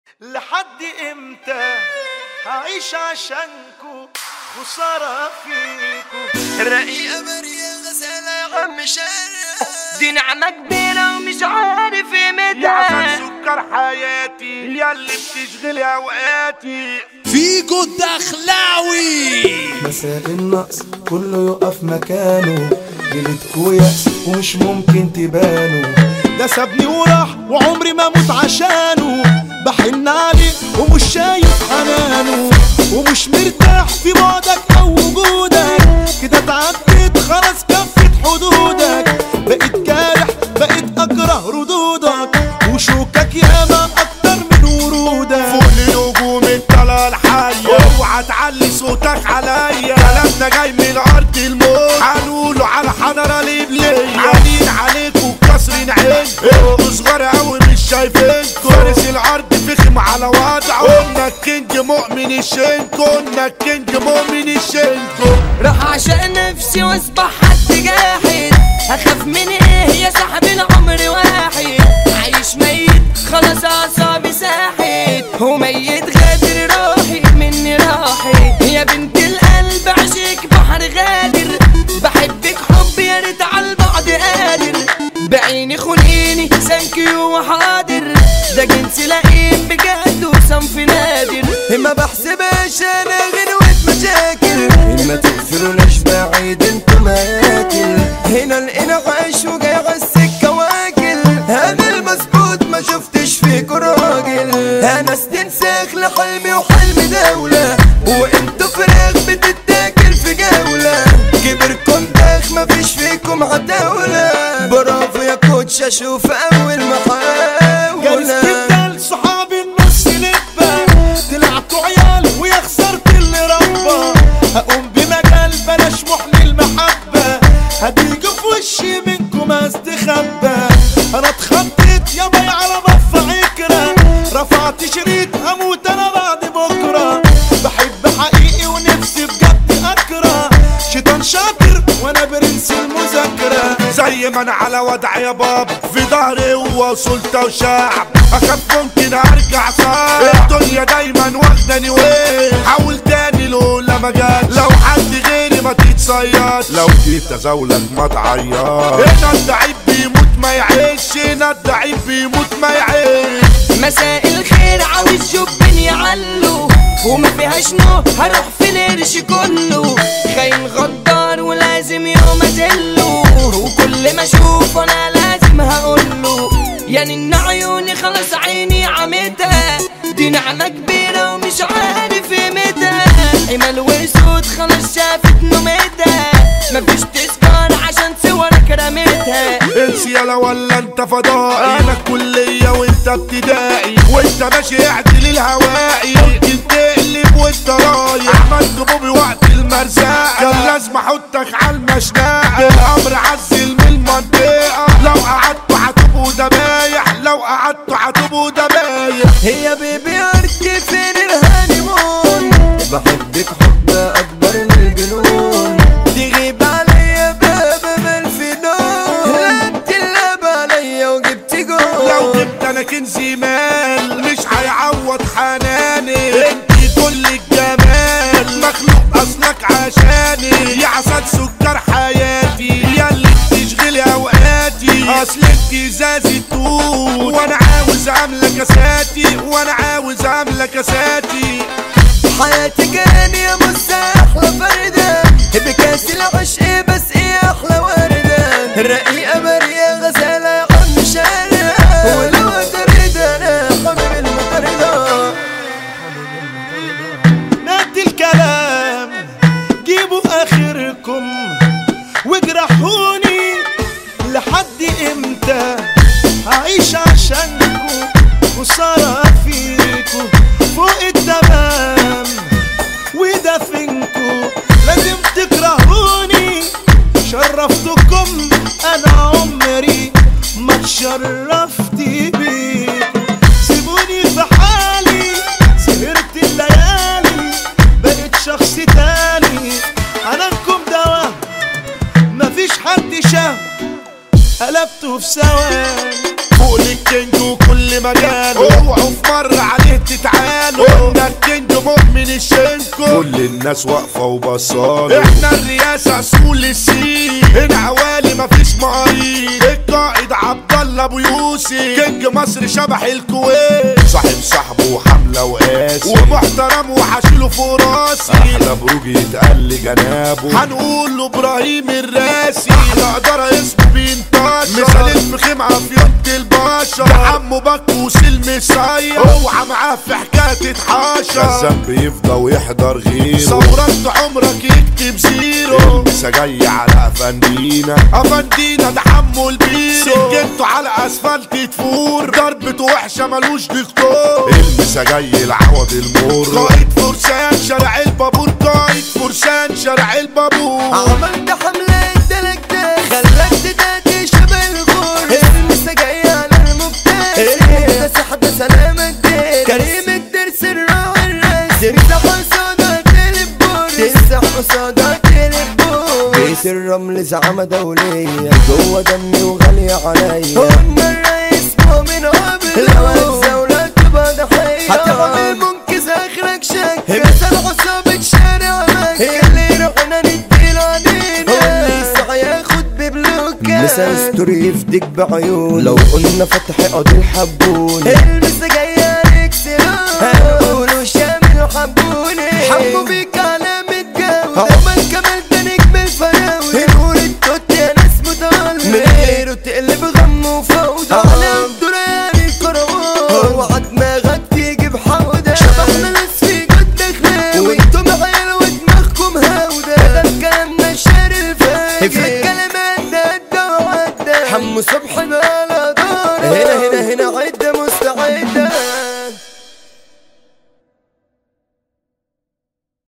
لحد امتى هعيش عشانكو خسارة فيكو رقيقة مريا غزالة يا عم شارع دي نعمة كبيرة ومش عارف قيمتها سكر حياتي ياللي بتشغل اوقاتي فيجو الدخلاوي مساء النقص كله يقف مكانه ليلتكو يأس ومش ممكن تبانوا ده سابني وراح وعمري ما اموت عشانه بحن عليه ومش شايف حنانه ومش مرتاح في بعدك او وجودك كده اتعدت خلاص كفت حدودك بقيت جارح بقيت اكره ردودك وشوكك ياما اكتر من ورودك فوق لنجوم الطلعة الحية اوعى تعلي صوتك عليا كلامنا جاي من ارض الموت هنقوله على حضرة ليبلية عالين عليكم كسرين عينكم انتوا صغار قوي مش شايفينكم فارس الارض فخم على وضعه قلنا الكينج مؤمن الشينكو قلنا الكينج مؤمن الشينكو راح عشان نفسي واصبح حد جاحد هخاف من ايه يا صاحبي العمر واحد عايش ميت خلاص اعصابي ساحت وميت غادر روحي مني راحت يا بنت القلب عشق بحر غادر بحبك حب يا ريت على البعد قادر بعيني خلقيني سانكيو وحاضر ده جنس لئيم بجد وصنف نادر ما بحسبهاش انا غنوة مشاكل ما تقفلوناش بعيد انتم هياكل هنا لقينا عايش وجاي على السكة واكل انا المظبوط ما شفتش فيكوا راجل انا استنساخ لحلمي وحلم دولة وانتوا فراخ بتتاكل في جولة كبركم داخ مفيش فيكم عتاولة برافو يا كوتش اشوف اول جالس محاولة جدا صحابي النص لبة طلعتوا عيال ويا خسرت اللي ربى هقوم بمجال بلاش محن المحبة هتيجي في وشي منكم استخبى انا اتخطيت يا بي على ضفة عكرة رفعت شريط هموت انا بعد بكرة بحب حقيقي ونفسي بجد اكره شيطان شاطر وانا برنس المذاكرة زي ما انا على وضع يا بابا في ظهري هو سلطة وشعب اخاف ممكن ارجع صعب الدنيا دايما واخداني وين حاول تاني لولا ما جاتش لو حد غيري ما تتصيدش لو جيت ازولك ما تعيط هنا الضعيف بيموت ما يعيش هنا الضعيف بيموت ما يعيش مساء الخير عاوز جب يعلو وما فيهاش نو هروح في القرش كله خاين غدار ولازم يوم ازله وكل ما اشوف انا لازم هقوله يعني ان عيوني خلاص عيني عمتها دي نعمة كبيرة ومش عارف قيمتها حمل واسود خلاص شافت نومتها مفيش تذكار عشان صورك رميتها انسي يلا ولا انت فضائي انا كلية وانت ابتدائي وانت ماشي اعدل الهوائي ممكن تقلب وانت رايح عملت بوبي وقت المرزاق كان لازم احطك على المشناقة الامر عزل من المنطقة لو قعدتوا هتبقوا دبايح لو قعدتوا هتبقوا دبايح هي بيبي ارتي فين الهانيمون بحبك حب اكبر من الجنون تغيب عليا بابا بالفنون لعبت اللعب عليا وجبت لو جول جبت انا كنزي مال مش هيعوض حناني انت كل الجمال مخلوق اصلك عشاني يا عسل سكر حياتي يا اللي بتشغلي اوقاتي اصل انت زازي طول وانا عاوز املى كاساتي وانا عاوز املى كاساتي حياتي كان يا مس احلى فردة بكاس العشق بس ايه احلى وردة الرقيقة ماريا غزالة يا عم شارع ولو تريد انا حبيب المطردة نادي الكلام جيبوا اخركم واجرحوني لحد امتى هعيش عشانكم خسارة فيكم فوق التمام ودفنكم لازم تكرهوني شرفتكم انا عمري ما اتشرفت بيكم سيبوني في حالي سهرت الليالي بقيت شخص تاني عنكم دوا مفيش حد شاف قلبته في ثواني فوق للكينج وكل مجال اوعوا في مرة عليه كل الناس واقفة وبصالة احنا الرئاسة اصول السين هنا عوالي مفيش مريض القائد عبد الله ابو يوسف كينج مصر شبح الكويت صاحب صاحبه وحملة وقاسي ومحترم وحشيله فوق راسي احلى بروج يتقل جنابه هنقول له ابراهيم الراسي احلى قدرة اسمه بينتشر مثال الفخيم عفيونة البشر ده عمو بكوس المسير اوعى معاه في حكاية اتحاشر الذنب يفضى ويحضر غيره ثورات عمرك يكتب زيرو لسه جاي على افندينا افندينا ده حمو البيرو سجنته على اسفلت تفور ضربته وحشه ملوش دكتور لسه جاي العوض المر قائد فرسان شارع البابور قائد فرسان شارع البابور عملت حملة دلك ده خلاك تداتي شبه الغور المسا جاي على المبتدئ ده صحة سلام الدير كريم الدرس الراوي الراس تمسح قصادك البور تمسح قصادك البور بيت الرمل زعمة دولية جوه دمي وغالية عليا قلنا الرئيس مؤمن قبل لو الزولة تبقى ضحية هتعمل منكس اخرك شك مثل عصابة شارع مكة اللي رحنا نديله علينا واللي يسعى ياخد ببلوكة مسا ستوري يفديك بعيون لو قلنا فتح قاضي الحبون المسا جاية